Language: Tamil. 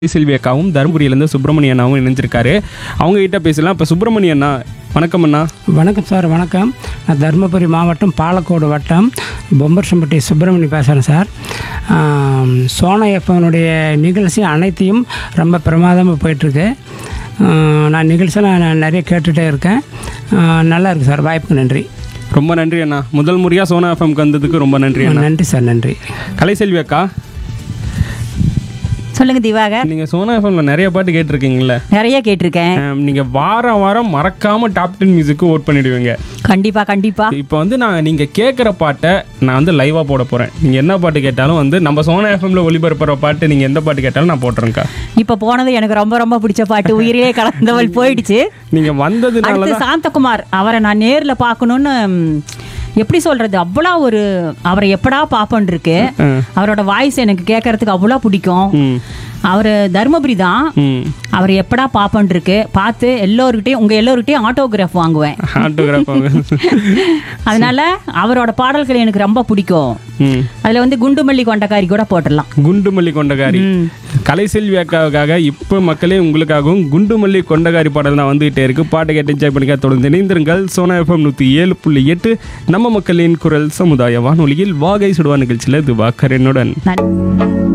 செல்வி அக்காவும் தருமபுரியிலேருந்து சுப்பிரமணிய அண்ணாவும் இணைஞ்சிருக்காரு அவங்க கிட்ட பேசலாம் இப்போ சுப்பிரமணிய அண்ணா வணக்கம் அண்ணா வணக்கம் சார் வணக்கம் நான் தருமபுரி மாவட்டம் பாலக்கோடு வட்டம் பொம்பர்சம்பட்டி சுப்பிரமணி பேசுகிறேன் சார் ஆம், சோனா எஃப்எனுடைய நிகழ்ச்சி அனைத்தையும் ரொம்ப பிரமாதமாக போயிட்டுருக்கு ஆ, நான் நிகழ்ச்சி நான் நிறைய கேட்டுகிட்டே இருக்கேன் ஆ, நல்லா இருக்குது சார் வாய்ப்புக்கு நன்றி ரொம்ப நன்றி அண்ணா முதல் முறையாக சோனா எஃப்எம்க்கு வந்ததுக்கு ரொம்ப நன்றி அண்ணா நன்றி சார் நன்றி கலைசெல்வி அக்கா சொல்லுங்க திவாகர் நீங்கள் சோனா எஃப்எம்ல நிறைய பாட்டு கேட்டிருக்கீங்களே நிறைய கேட்டிருக்கேன் நீங்கள் வாரம் வாரம் மறக்காம டாப் டென் மியூசிக்கு ஓட் பண்ணிடுவீங்க கண்டிப்பா கண்டிப்பா இப்போ வந்து நான் நீங்கள் கேட்குற பாட்டை நான் வந்து லைவாக போட போகிறேன் நீங்கள் என்ன பாட்டு கேட்டாலும் வந்து நம்ம சோனா எஃப்எம்ல ஒளிபரப்புற பாட்டு நீங்கள் எந்த பாட்டு கேட்டாலும் நான் போட்டுறேன்க்கா இப்ப போனது எனக்கு ரொம்ப ரொம்ப பிடிச்ச பாட்டு உயிரிலே கலந்தவள் போயிடுச்சு நீங்கள் வந்ததுனால அடுத்து சாந்தகுமார் அவரை நான் நேர்ல பார்க்கணும்னு ம், எப்படி சொல்றது அவ்வளோ ஒரு அவரை எப்படா பாப்பன் இருக்கு அவரோட வாய்ஸ் எனக்கு கேட்கறதுக்கு அவ்வளோ பிடிக்கும் ம் அவர் தருமபுரி தான் ம் அவர் எப்படா பாப்பன் இருக்கு பார்த்து எல்லோருக்கிட்டையும் உங்க எல்லோருக்கிட்டையும் ஆட்டோகிராஃப் வாங்குவேன் ஆட்டோகிராஃப் அதனால அவரோட பாடல்கள் எனக்கு ரொம்ப பிடிக்கும் ம் அதுல வந்து குண்டுமல்லி கொண்டக்காரி கூட போட்டுடலாம் குண்டுமல்லி கொண்டகாரி கலைசெல்வி அக்காவுக்காக இப்போ மக்களே உங்களுக்காகவும் குண்டுமல்லி கொண்டகாரி பாடல் தான் வந்துகிட்டே இருக்கு பாட்டை கேட்டு என்ஜாய் பண்ணிக்க தொடர்ந்து இணைந்திருங்கள் சோனா எஃப்எம் நூற்றி ஏழு புள்ளி எட்டு நம்ம மக்களின் குரல் சமுதாய வானொலியில் வாகை சுடுவா நிகழ்ச்சியில் இது வாக்கரனுடன் நன்றி